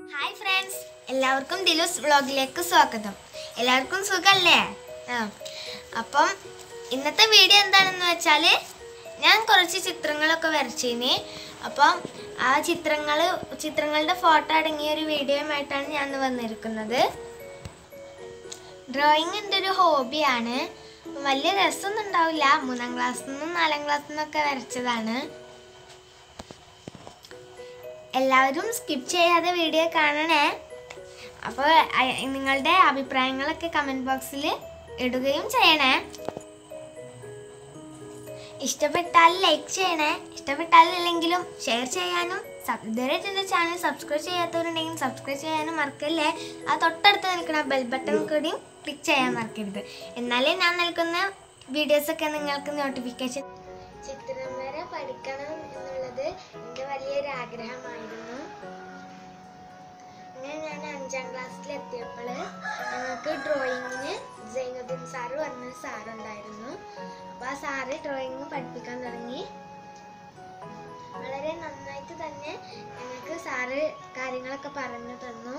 hi friends എല്ലാവർക്കും ദിലൂസ് വ്ളോഗിലേക്ക് സ്വാഗതം എല്ലാവർക്കും സുഖല്ലേ ആ അപ്പം ഇന്നത്തെ വീഡിയോ എന്താണെന്ന് വെച്ചാൽ ഞാൻ കുറച്ച് ചിത്രങ്ങളൊക്കെ വരച്ചിനി അപ്പം ആ ചിത്രങ്ങൾ ചിത്രങ്ങളുടെ ഫോട്ടോ അടങ്ങിയ ഒരു വീഡിയോയുമായിട്ടാണ് ഞാൻ ഇന്ന് വന്നിരിക്കുന്നത് ഡ്രോയിങ് എൻ്റെ ഒരു ഹോബിയാണ് വലിയ രസമൊന്നും ഉണ്ടാവില്ല മൂന്നാം ക്ലാസ്സിൽ നിന്നും നാലാം ക്ലാസ്സിൽ നിന്നൊക്കെ വരച്ചതാണ് എല്ലാവരും സ്കിപ്പ് ചെയ്യാതെ വീഡിയോ കാണണേ അപ്പോൾ അ- നിങ്ങളുടെ അഭിപ്രായങ്ങളൊക്കെ കമൻറ്റ് ബോക്സിൽ ഇടുകയും ചെയ്യണേ ഇഷ്ടപ്പെട്ടാൽ ലൈക്ക് ചെയ്യണേ ഇഷ്ടപ്പെട്ടാലില്ലെങ്കിലും ഷെയർ ചെയ്യാനും സബ് ഇതുവരെ എൻ്റെ ചാനൽ സബ്സ്ക്രൈബ് ചെയ്യാത്തവരുണ്ടെങ്കിൽ സബ്സ്ക്രൈബ് ചെയ്യാനും മറക്കല്ലേ ആ തൊട്ടടുത്ത് നിൽക്കുന്ന ബെൽ ബട്ടൺ കൂടിയും ക്ലിക്ക് ചെയ്യാൻ മറക്കരുത് എന്നാലേ ഞാൻ നൽകുന്ന വീഡിയോസൊക്കെ നിങ്ങൾക്ക് നോട്ടിഫിക്കേഷൻ ചിത്രം വരെ പഠിക്കണം എന്നുള്ളത് എൻ്റെ വലിയൊരു ആഗ്രഹമായിരുന്നു അങ്ങനെ ഞാൻ അഞ്ചാം ക്ലാസ്സിൽ എത്തിയപ്പോൾ ഞങ്ങൾക്ക് ഡ്രോയിങ്ങിന് ജൈനുദ്ദീൻ സാറ് പറഞ്ഞ സാറുണ്ടായിരുന്നു അപ്പോൾ ആ സാറ് ഡ്രോയിങ് പഠിപ്പിക്കാൻ തുടങ്ങി വളരെ നന്നായിട്ട് തന്നെ ഞങ്ങൾക്ക് സാറ് കാര്യങ്ങളൊക്കെ പറഞ്ഞു തന്നു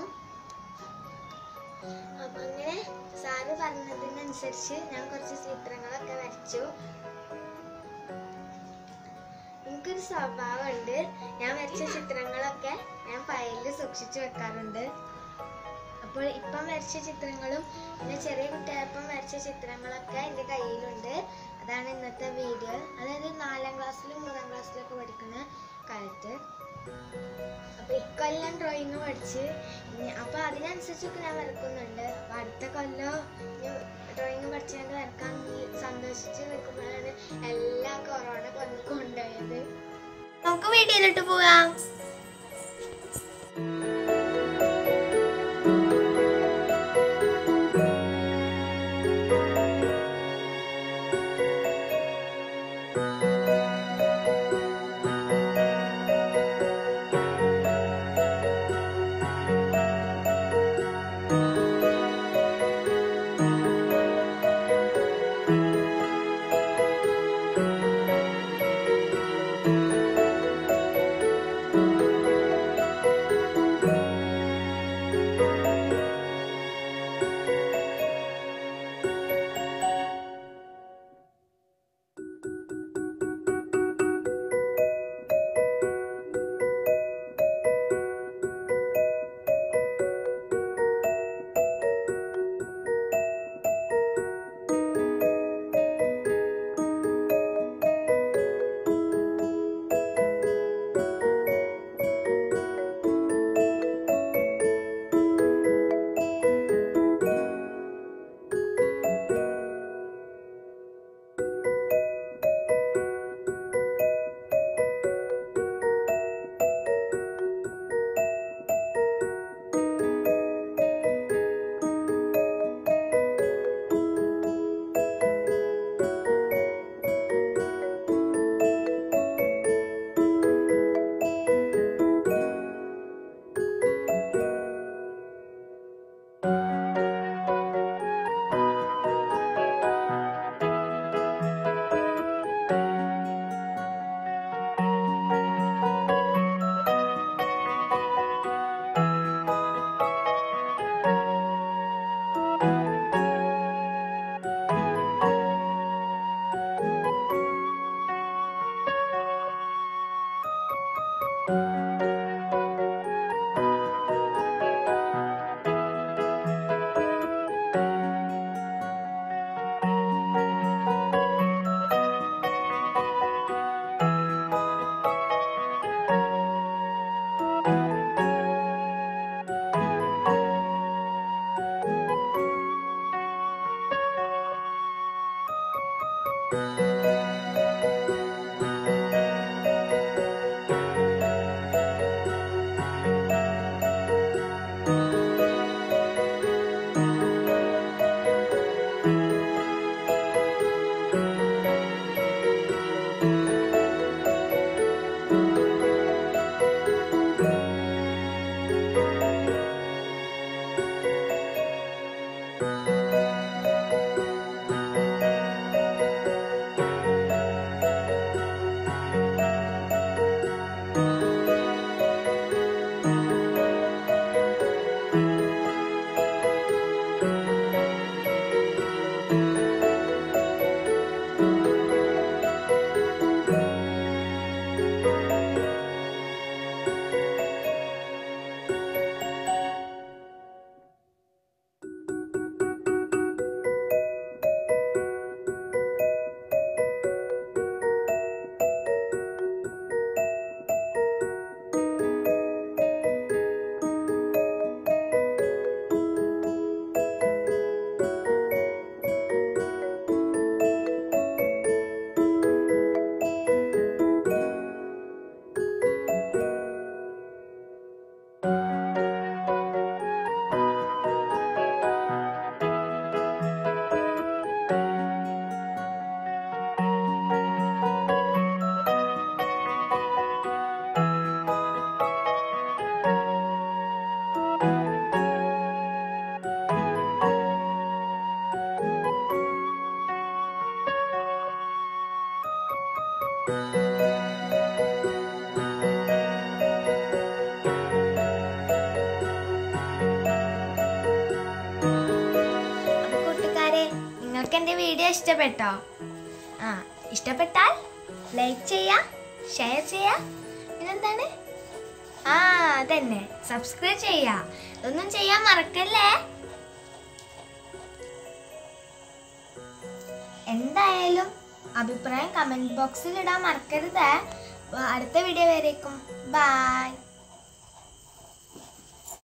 അപ്പൊ അങ്ങനെ സാറ് പറഞ്ഞതിനനുസരിച്ച് ഞാൻ കുറച്ച് ചിത്രങ്ങളൊക്കെ വരച്ചു എനിക്കൊരു സ്വഭാവമുണ്ട് ഞാൻ വരച്ച ചിത്രങ്ങളൊക്കെ ഞാൻ ഫയലിൽ സൂക്ഷിച്ചു വെക്കാറുണ്ട് അപ്പോൾ ഇപ്പം വരച്ച ചിത്രങ്ങളും പിന്നെ ചെറിയ കുട്ടിയായപ്പം വരച്ച ചിത്രങ്ങളൊക്കെ എൻ്റെ കയ്യിലുണ്ട് അതാണ് ഇന്നത്തെ വീഡിയോ അതായത് നാലാം ക്ലാസ്സിലും മൂന്നാം ക്ലാസ്സിലൊക്കെ പഠിക്കുന്ന കാലത്ത് അപ്പൊ ഇക്കൊല്ലം ഡ്രോയിങ് പഠിച്ച് ഇനി- അപ്പൊ അതിനനുസരിച്ചൊക്കെ ഞാൻ വരക്കുന്നുണ്ട് അപ്പൊ അടുത്ത കൊല്ലം ഡ്രോയിങ് പഠിച്ചുകൊണ്ട് വരക്കാൻ സന്തോഷിച്ച് നിൽക്കുമ്പോഴാണ് എല്ലാം കൊറോണ കൊന്ന് കൊണ്ടുപോയത് നമുക്ക് വീഡിയോയിലോട്ട് പോകാം അപ്പൊ കൂട്ടുകാരെ നിങ്ങൾക്ക് എൻ്റെ വീഡിയോ ഇഷ്ടപ്പെട്ടോ ആ ഇഷ്ടപ്പെട്ടാൽ ലൈക്ക് ചെയ്യാ ഷെയർ ചെയ്യാ പിന്നെന്താണ് ആ അതന്നെ സബ്സ്ക്രൈബ് ചെയ്യാ ഇതൊന്നും ചെയ്യാൻ മറക്കല്ലേ എന്തായാലും അഭിപ്രായം കമന്റ് ബോക്സിൽ ഇടാൻ മറക്കരുത് അടുത്ത വീഡിയോ വരേക്കും ബൈ